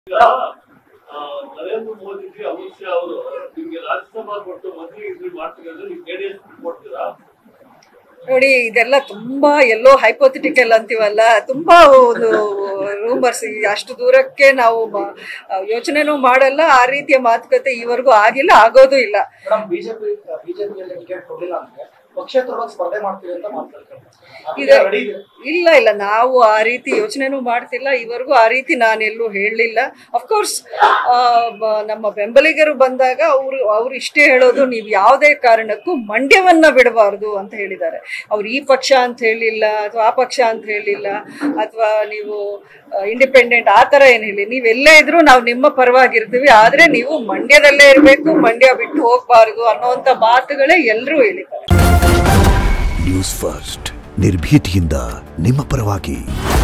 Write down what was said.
ಈಗ ಆ, ನರೇಂದ್ರ ಮೋದಿಜಿ ಅಮಿತ್ ಶಾ ಅವರು ನಿಮ್ಗೆ ರಾಜ್ಯಸಭಾ ಕೊಟ್ಟು ಮಂತ್ರಿ ಇದ್ರಿ ಮಾಡ್ತೀರಿ ಅಂದ್ರೆ ನೀವು ಜೆಡಿಎಸ್ ಕೊಡ್ತೀರಾ ನೋಡಿ ಇದೆಲ್ಲ ತುಂಬಾ ಎಲ್ಲೋ ಹೈಪೋಥೆಟಿಕಲ್ ಅಂತೀವಲ್ಲ ತುಂಬಾ ಒಂದು ರೂಮರ್ಸ್ ಅಷ್ಟು ದೂರಕ್ಕೆ ನಾವು ಮ- ಯೋಚನೆನೂ ಮಾಡಲ್ಲ ಆ ರೀತಿಯ ಮಾತುಕತೆ ಈವರೆಗೂ ಆಗಿಲ್ಲ ಆಗೋದು ಇಲ್ಲ ಮೇಡಮ್ ಬಿಜೆಪಿ ಬಿಜೆಪಿಯಲ್ಲಿ ಟಿಕೆಟ್ ಕೊಡಲಿಲ್ಲ ಅಂದ್ರೆ ಪಕ್ಷೇತರವಾಗಿ ಸ್ಪರ್ಧೆ ಮಾಡ್ತೀವಿ ಅಂತ ಮಾತಾಡ್ತಾರೆ ಇದೆ. ರೆಡಿ ಇದೆ ಇಲ್ಲ ಇಲ್ಲ ನಾವು ಆ ರೀತಿ ಯೋಚನೆನೂ ಮಾಡ್ತಿಲ್ಲ ಇವರೆಗೂ ಆ ರೀತಿ ನಾನೆಲ್ಲೂ ಹೇಳಲಿಲ್ಲ ಅಫ್ಕೋರ್ಸ್ ನಮ್ಮ ಬೆಂಬಲಿಗರು ಬಂದಾಗ ಅವರು ಅವ್ರು ಇಷ್ಟೇ ಹೇಳೋದು ನೀವು ಯಾವುದೇ ಕಾರಣಕ್ಕೂ ಮಂಡ್ಯವನ್ನ ಬಿಡಬಾರ್ದು ಅಂತ ಹೇಳಿದ್ದಾರೆ ಅವ್ರು ಈ ಪಕ್ಷ ಅಂತ ಹೇಳಿಲ್ಲ ಅಥವಾ ಆ ಪಕ್ಷ ಅಂತ ಹೇಳಿಲ್ಲ ಅಥವಾ ನೀವು ಇಂಡಿಪೆಂಡೆಂಟ್ ಆ ಥರ ಏನು ಹೇಳಿ ನೀವು ಎಲ್ಲೇ ಇದ್ರೂ ನಾವು ನಿಮ್ಮ ಪರವಾಗಿರ್ತೀವಿ ಆದರೆ ನೀವು ಮಂಡ್ಯದಲ್ಲೇ ಇರಬೇಕು ಮಂಡ್ಯ ಬಿಟ್ಟು ಹೋಗಬಾರ್ದು ಅನ್ನೋಂಥ ಮಾತುಗಳೇ ಎಲ್ಲರೂ ಹೇಳಿದ್ದಾರೆ ನ್ಯೂಸ್ ಫಸ್ಟ್ ನಿರ್ಭೀತಿಯಿಂದ ನಿಮ್ಮ ಪರವಾಗಿ